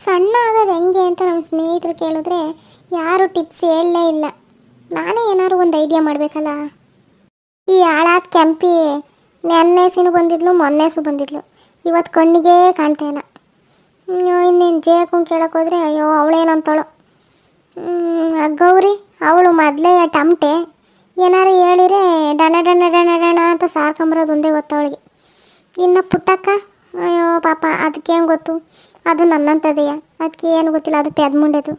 ಸಣ್ಣ ಆಗೋದು ಹೆಂಗೆ ಅಂತ ನಮ್ಮ ಸ್ನೇಹಿತರು ಕೇಳಿದ್ರೆ ಯಾರು ಟಿಪ್ಸ್ ಹೇಳಲೇ ಇಲ್ಲ ನಾನೇ ಏನಾದ್ರು ಒಂದು ಐಡಿಯಾ ಮಾಡಬೇಕಲ್ಲ ಈ ಹಾಳಾದ ಕೆಂಪಿ ನೆನ್ನೆಸಿನೂ ಬಂದಿದ್ಲು ಮೊನ್ನೆಸು ಬಂದಿದ್ಲು ಇವತ್ತು ಕಣ್ಣಿಗೆ ಕಾಣ್ತಾ ಇಲ್ಲ ಇನ್ನೇನು ಜೇಕು ಕೇಳಕ್ಕೆ ಹೋದ್ರೆ ಅಯ್ಯೋ ಅವಳೇನಂತಾಳು ಆ ಗೌರಿ ಅವಳು ಮೊದಲೇ ಟಮಟೆ ಏನಾರು ಹೇಳಿರೆ ಡಣ ಡಣ ಡಣ ಡಣ ಅಂತ ಸಾರ್ಕೊಂಬರೋದು ಒಂದೇ ಗೊತ್ತು ಅವಳಿಗೆ ಇನ್ನು ಪುಟ್ಟಕ್ಕ ಅಯ್ಯೋ ಪಾಪ ಅದಕ್ಕೇನು ಗೊತ್ತು ಅದು ನನ್ನಂಥದೆಯ ಅದಕ್ಕೆ ಏನು ಗೊತ್ತಿಲ್ಲ ಅದು ಪೆದ್ಮುಂಡೆದು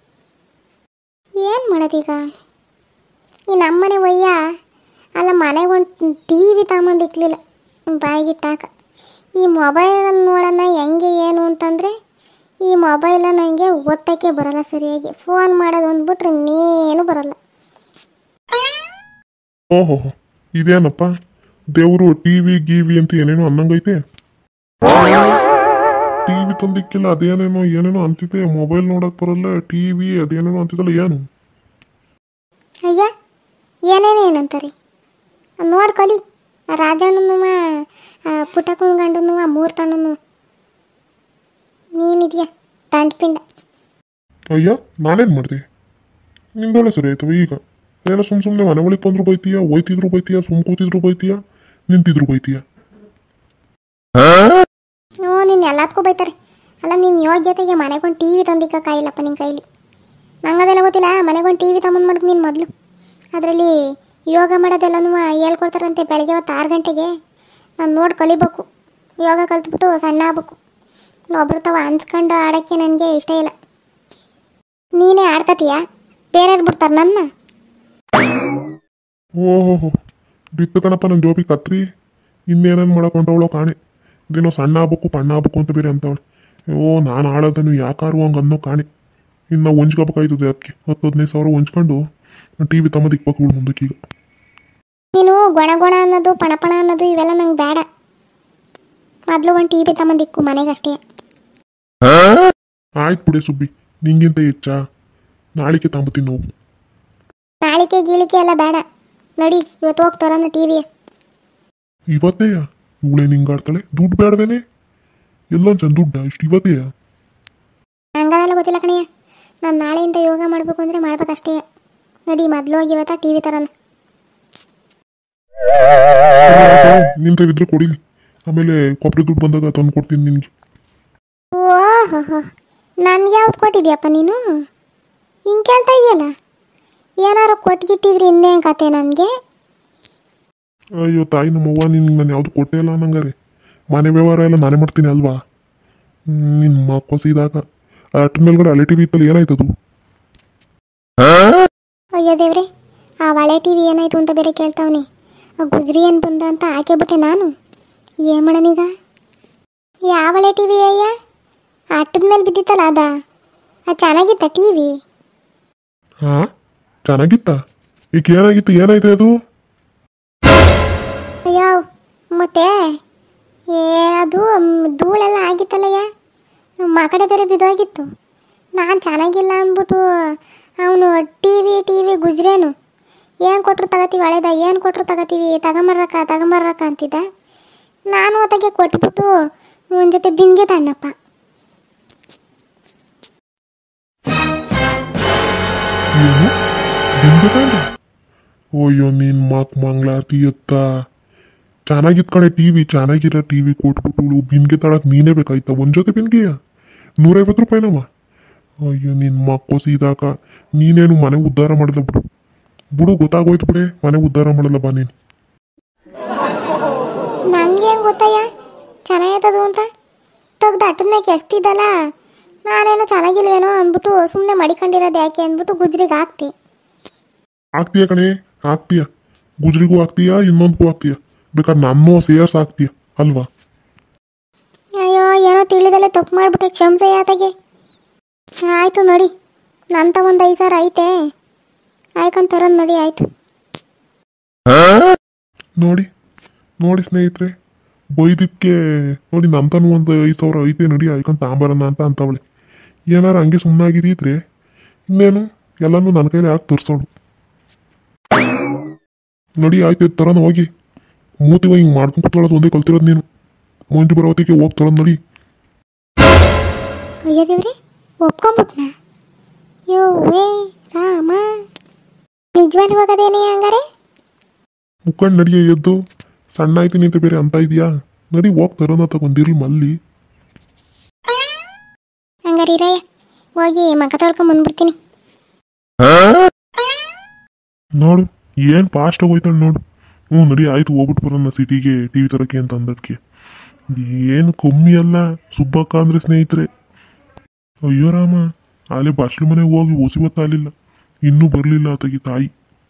ಏನು ಮಾಡೋದೀಗ ಈ ನಮ್ಮನೆ ಒಯ್ಯ ಅಲ್ಲ ಮನೆಗೆ ಒಂದು ಟಿ ವಿ ತಗೊಂಬಂದಿಕ್ಲಿಲ್ಲ ಬಾಯಿಗಿಟ್ಟಾಕ ಈ ಮೊಬೈಲಲ್ಲಿ ನೋಡೋಣ ಹೆಂಗೆ ಏನು ಅಂತಂದರೆ ಈ ಮೊಬೈಲ ನನಗೆ ಓದೋಕ್ಕೆ ಬರಲ್ಲ ಸರಿಯಾಗಿ ಫೋನ್ ಮಾಡೋದು ಅಂದ್ಬಿಟ್ರೆ ಇನ್ನೇನು ಬರಲ್ಲ ಓಹೋ ಇದೇನಪ್ಪ ದೇವರು ಟಿವಿ ಗೀವಿ ಅಂತ ಏನೇನೋ ಅನ್ನಂಗೈತೆ ಟಿವಿ ತಂದಿಕ್ಕಿಲ್ಲ ಅದೇನೇನೋ ಏನೇನೋ ಅಂತಿದೆ ಮೊಬೈಲ್ ನೋಡಕ್ ಬರಲ್ಲ ಟಿವಿ ಅದೇನೇನೋ ಅಂತಿದ್ದಲ್ಲ ಏನು ಅಯ್ಯ ಏನೇನೇನಂತಾರೆ ನೋಡ್ಕೊಲಿ ರಾಜಣ್ಣನುವ ಪುಟ್ಟಕ್ಕನ ಗಂಡನುವ ಮೂರು ತಣ್ಣನು ನೀನಿದ್ಯಾ ದಂಡಪಿಂಡ ಅಯ್ಯ ನಾನೇನ್ ಮಾಡ್ದೆ ನಿಂದೊಳ್ಳೆ ಸರಿ ಆಯ್ತವ ಈಗ ಏನೋ ಸುಮ್ ಸುಮ್ಮನೆ ಮನೆ ಒಳಗೆ ಬಂದ್ರು ಬೈತೀಯ ಒಯ್ತಿದ್ರು ಬೈತೀಯ ಸುಮ್ ಕೂತಿದ್ರು ಬೈತೀಯ ನಿಂತಿದ್ರು ಬೈತೀಯ ಓ ನೀನು ಎಲ್ಲದಕ್ಕೂ ಬೈತಾರೆ ಅಲ್ಲ ನಿನ್ನ ಯೋಗ್ಯತೆಗೆ ಮನೆಗೊಂದು ಟಿ ವಿ ತಂದಿಕ್ಕ ಕಾಯಿಲ್ಲಪ್ಪ ನಿನ್ನ ಕೈಲಿ ನಂಗದೆಲ್ಲ ಗೊತ್ತಿಲ್ಲ ಮನೆಗೊಂದು ಟಿ ವಿ ತಗೊಂಡು ಮಾಡಿದ್ ನೀನು ಮೊದಲು ಅದರಲ್ಲಿ ಯೋಗ ಮಾಡೋದೆಲ್ಲನೂ ಹೇಳ್ಕೊಡ್ತಾರಂತೆ ಬೆಳಗ್ಗೆ ಹೊತ್ತು ಆರು ಗಂಟೆಗೆ ನಾನು ನೋಡಿ ಕಲಿಬೇಕು ಯೋಗ ಕಲ್ತ್ಬಿಟ್ಟು ಸಣ್ಣ ಆಗ್ಬೇಕು ಒಬ್ರು ತವ ಅನ್ಸ್ಕೊಂಡು ಆಡೋಕ್ಕೆ ನನಗೆ ಇಷ್ಟ ಇಲ್ಲ ನೀನೇ ಆಡ್ಕತೀಯ ಬೇರೆಯವ್ರು ಬಿಡ್ತಾರೆ ನನ್ನ ಓಹೋ ಬಿತ್ತು ಕಣಪ್ಪ ನನ್ನ ಜೋಬಿ ಕತ್ರಿ ಇನ್ನೇನೇನು ಮಾಡಕೊಂಡವಳೋ ಕಾಣೆ ಇದೇನೋ ಸಣ್ಣ ಆಗ್ಬೇಕು ಪಣ್ಣ ಆಗ್ಬೇಕು ಅಂತ ಬೇರೆ ಅಂತವಳು ಓ ನಾನು ಆಡೋದನ್ನು ಯಾಕಾರು ಹಂಗೆ ಅನ್ನೋ ಕಾಣೆ ಇನ್ನು ಹೊಂಚ್ಕೋಬೇಕಾಯ್ತದೆ ಅದಕ್ಕೆ ಹತ್ತು ಹದಿನೈದು ಸಾವಿರ ಹೊಂಚ್ಕೊಂಡು ಟಿ ವಿ ತಮ್ಮ ದಿಕ್ಬೇಕು ಇವಳು ಮುಂದಕ್ಕೆ ಈಗ ನೀನು ಗೊಣ ಗೊಣ ಅನ್ನೋದು ಪಣಪಣ ಅನ್ನೋದು ಇವೆಲ್ಲ ನಂಗೆ ಬೇಡ ಮೊದಲು ಒಂದು ಟಿ ವಿ ತಗೊಂಡಿಕ್ಕು ಮನೆಗಷ್ಟೇ ಆಯ್ತು ಬಿಡೆ ಸುಬ್ಬಿ ನಿಂಗಿಂತ ಹೆಚ್ಚಾ ನಾಳಿಕೆ ತಾಂಬತ್ತೀನಿ ನಾವು ನಾಳಿಕೆ ಗೀಳಿಕೆ ಎಲ್ಲ ಬೇಡ ನಡಿ ಇವತ್ತು ಹೋಗ್ತಾರನ್ನ ಟಿ ವಿ ಇವತ್ತೇ ಇವಳೇ ನಿಂಗಾಡ್ತಾಳೆ ದುಡ್ಡು ಬೇಡವೇನೆ ಎಲ್ಲೊಂದು ಚಂದ ದುಡ್ಡ ಇಷ್ಟು ಇವತ್ತೇ ಹಂಗದೆಲ್ಲ ಗೊತ್ತಿಲ್ಲ ಕಣಯ್ಯ ನಾನು ನಾಳೆಯಿಂದ ಯೋಗ ಮಾಡಬೇಕು ಅಂದರೆ ಮಾಡ್ಬೇಕಷ್ಟೇ ನಡಿ ಮೊದಲು ಹೋಗಿ ಇವತ್ತ ಟಿ ವಿ ತರೋಣ ನಿಂತವಿದ್ರೆ ಕೊಡಿಲಿ ಆಮೇಲೆ ಕೊಬ್ಬರಿ ದುಡ್ಡು ಬಂದಾಗ ತಂದು ಕೊಡ್ತೀನಿ ನಿನಗೆ ಓಹೋ ನನ್ಗೆ ಯಾವ್ದು ಕೊಟ್ಟಿದ್ಯಪ್ಪ ನೀನು ಹಿಂಗೆ ಕೇಳ್ತಾ ಇದೆಯಲ್ಲ ಏನಾರು ಕೊಟ್ಗಿಟ್ಟಿದ್ರಿ ಇನ್ನೇನು ಕತೆ ನನಗೆ ಅಯ್ಯೋ ತಾಯಿ ನಮ್ಮವ್ವ ನಿನ್ಗೆ ನಾನು ಯಾವುದು ಕೊಟ್ಟೇ ಇಲ್ಲ ಅನ್ನಂಗಾರೆ ಮನೆ ವ್ಯವಹಾರ ಎಲ್ಲ ನಾನೇ ಮಾಡ್ತೀನಿ ಅಲ್ವಾ ನಿನ್ನ ಮಕ್ಕಳು ಸೀದಾಗ ಅಟ್ಟ ಮೇಲ್ಗಡೆ ಹಳೆ ಟಿ ವಿ ಇತ್ತಲ್ಲ ಏನಾಯ್ತದು ಅಯ್ಯೋ ದೇವ್ರೆ ಆ ಹಳೆ ಟಿ ವಿ ಏನಾಯ್ತು ಅಂತ ಬೇರೆ ಕೇಳ್ತಾವನಿ ಆ ಗುಜ್ರಿ ಏನು ಬಂದ ಅಂತ ಹಾಕಿಬಿಟ್ಟೆ ನಾನು ಏನು ಮಾಡೋಣೀಗ ಯಾವ ಹಳೆ ಟಿ ವಿ ಅಯ್ಯ ಅಟ್ಟದ ಮೇಲೆ ಬಿದ್ದಿತ್ತಲ್ಲ ಅದ ಅದು ಚೆನ್ನಾಗಿತ್ತ ಟಿ ವಿ ಹಾ ಚೆನ್ನಾಗಿತ್ತ ಈಗ ಏನಾಗಿತ್ತು ಏನಾಯ್ತು ಅದು ಅಯ್ಯೋ ಮತ್ತೆ ಏ ಅದು ಮ್, ಧೂಳೆಲ್ಲ ಆಗಿತ್ತಲ್ಲಯ್ಯ ಮಕಡೆ ಬೇರೆ ಬಿದ್ದೋಗಿತ್ತು ನಾನು ಚೆನ್ನಾಗಿಲ್ಲ ಅಂದ್ಬಿಟ್ಟು ಅವನು ಟಿ ವಿ ಟಿ ವಿ ಗುಜ್ರೇನು ಏನು ಕೊಟ್ಟರು ತಗೋತೀವಿ ಹಳೇದ ಏನು ಕೊಟ್ಟರು ತಗೋತೀವಿ ತಗೊಂಬರ್ರಕ್ಕ ತಗೊಂಬರ್ರಕ್ಕ ಅಂತಿದ್ದ ನಾನು ಅದಕ್ಕೆ ಕೊಟ್ಬಿಟ್ಟು ಒಂದು ಜೊತೆ ಬಿಂಗೆ ತಣ್ಣಪ್ಪ ಏನು ಬಿಂದು ತಾಂಡ್ರ ಅಯ್ಯೋ ನಿನ್ ಮಕ್ ಮಂಗ್ಲಾರ್ತಿ ಎತ್ತ ಚೆನ್ನಾಗಿತ್ ಕಣೆ ಟಿವಿ ಚೆನ್ನಾಗಿರೋ ಟಿವಿ ಕೊಟ್ಬಿಟ್ಟು ಬಿನ್ಗೆ ತಳಕ್ ನೀನೇ ಬೇಕಾಯ್ತ ಒಂದ್ ಜೊತೆ ಬಿನ್ಗೆಯ ನೂರೈವತ್ತು ರೂಪಾಯಿನವ ಅಯ್ಯೋ ನಿನ್ ಮಕ್ಕೋ ಸೀದಾಕ ನೀನೇನು ಮನೆ ಉದ್ಧಾರ ಮಾಡಲ್ಲ ಬಿಡು ಬಿಡು ಗೊತ್ತಾಗೋಯ್ತು ಬಿಡೆ ಮನೆ ಉದ್ಧಾರ ಮಾಡಲ್ಲ ಬಾ ನೀನು ನನಗೆ ಹೆಂಗೆ ಗೊತ್ತಯ್ಯ ಚೆನ್ನಾಗಿರ್ತದು ಅಂತ ತೆಗ್ದು ಅಟ್ಟನ್ನೇ ಕೆಸ್ತಿದ್ದಲ್ಲ ನಾನೇನೋ ಚೆನ್ನಾಗಿಲ್ವೇನೋ ಅಂದ್ಬಿಟ್ಟು ಸುಮ್ಮನೆ ಮಡಿಕೊಂಡಿರೋದು ಯಾಕೆ ಅಂದ್ಬಿಟ್ಟು ಗುಜ್ರಿಗೆ ಹಾಕ್ತಿ ಆಗ್ತೀಯ ಕಣೆ ಆಗ್ತೀಯ ಗುಜ್ರಿಗೂ ಆಗ್ತೀಯಾ ಇನ್ನೊಂದಕ್ಕೂ ಆಗ್ತೀಯ ಬೇಕಾದ್ರೆ ನನ್ನೂ ಸೇರ್ಸ್ ಆಗ್ತೀಯ ಅಲ್ವಾ ಅಯ್ಯೋ ಏನೋ ತಿಳಿದಲ್ಲೇ ತಪ್ಪು ಮಾಡ್ಬಿಟ್ಟೆ ಕ್ಷಮ್ಸೆ ಯಾತಗೆ ಆಯ್ತು ನೋಡಿ ನಂತ ಒಂದು ಐದು ಸಾವಿರ ಐತೆ ಆಯ್ಕೊಂತಾರನ್ ನೋಡಿ ಆಯ್ತು ನೋಡಿ ನೋಡಿ ಸ್ನೇಹಿತರೆ ಬೈದಿಕ್ಕೆ ನೋಡಿ ನಂತನೂ ಒಂದು ಐದು ಸಾವಿರ ಐತೆ ನೋಡಿ ಆಯ್ಕೊಂಡು ತಾಂಬರನ ಅಂತ ಅಂತವಳೆ ಏನಾರ ಹಂಗೆ ಸುಮ್ಮನಾಗಿದ್ದಿದ್ರೆ ಇನ್ನೇನು ಎಲ್ಲನೂ ನನ್ನ ಕೈಲಿ ಹಾಕಿ ತೋರಿಸೋಳು ನೋಡಿ ಆಯ್ತು ತರೋಣ ಹೋಗಿ ಮೂತಿಗೆ ಹಿಂಗೆ ಮಾಡ್ಕೊಂಡು ಕೂತ್ಕೊಳ್ಳೋದು ಒಂದೇ ಕಲ್ತಿರೋದು ನೀನು ಮುಂಜು ಬರೋತ್ತಿಗೆ ಹೋಗಿ ತರೋದು ನೋಡಿ ಅಯ್ಯೋ ದೇವ್ರೆ ಒಪ್ಕೊಂಬಿಟ್ನಾ ಯೋ ವೇ ರಾಮ ನಿಜವಾಗ್ಲೂ ಹೋಗೋದೇನೆ ಹಂಗಾರೆ ಮುಖಂಡ್ ನಡಿಯ ಎದ್ದು ಸಣ್ಣ ಆಯ್ತೀನಿ ಅಂತ ಬೇರೆ ಅಂತ ಇದೆಯಾ ನಡಿ ಹೋಗ್ ತರೋನ ತಗೊಂಡಿರ್ಲಿ ಮಲ್ಲಿ ಹಂಗಾರೆ ಇರಯ್ಯ ಹೋಗಿ ಮಕ ತೊಳ್ಕೊಂಡ್ ಬಂದ್ಬಿಡ್ತೀನಿ ನೋಡು ಏನ್ ಫಾಸ್ಟ್ ಹೋಯ್ತಾಳೆ ನೋಡು ಹ್ಞೂ ನಡಿ ಆಯ್ತು ಹೋಗ್ಬಿಟ್ಟು ಬರೋಣ ಸಿಟಿಗೆ ಟಿ ವಿ ತರಕ್ಕೆ ಅಂತ ಅಂದಕ್ಕೆ ಏನು ಕಮ್ಮಿ ಅಲ್ಲ ಸುಬ್ಬಕ್ಕ ಅಂದ್ರೆ ಸ್ನೇಹಿತರೆ ಅಯ್ಯೋ ರಾಮ ಅಲ್ಲೇ ಬಾಚ್ಲು ಮನೆಗೆ ಹೋಗಿ ಹೊಸಿಬತ್ತಾಗಲಿಲ್ಲ ಇನ್ನೂ ಬರಲಿಲ್ಲ ಆತಗಿ ತಾಯಿ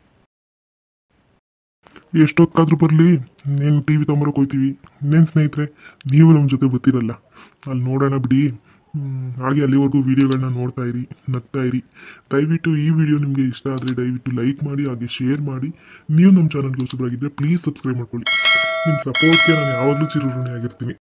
ಎಷ್ಟೊತ್ತಾದ್ರೂ ಬರಲಿ ನೀನು ಟಿ ವಿ ತೊಂಬರಕ್ಕೆ ಹೋಗ್ತೀವಿ ಇನ್ನೇನು ಸ್ನೇಹಿತರೆ ನೀವು ನಮ್ಮ ಜೊತೆ ಬರ್ತಿರಲ್ಲ ಅಲ್ಲಿ ನೋಡೋಣ ಬಿಡಿ ಹ್ಮ್, ಹಾಗೆ ಅಲ್ಲಿವರೆಗೂ ವಿಡಿಯೋಗಳನ್ನ ನೋಡ್ತಾ ಇರಿ ನಗ್ತಾ ಇರಿ ದಯವಿಟ್ಟು ಈ ವಿಡಿಯೋ ನಿಮಗೆ ಇಷ್ಟ ಆದರೆ ದಯವಿಟ್ಟು ಲೈಕ್ ಮಾಡಿ ಹಾಗೆ ಶೇರ್ ಮಾಡಿ ನೀವು ನಮ್ಮ ಚಾನಲ್ಗೆ ಹೊಸಬರಾಗಿದ್ದರೆ ಪ್ಲೀಸ್ ಸಬ್ಸ್ಕ್ರೈಬ್ ಮಾಡ್ಕೊಳ್ಳಿ ನಿಮ್ಮ ಸಪೋರ್ಟ್ಗೆ ನಾನು ಯಾವಾಗಲೂ ಚಿರಋಣಿ ಆಗಿರ್ತೀನಿ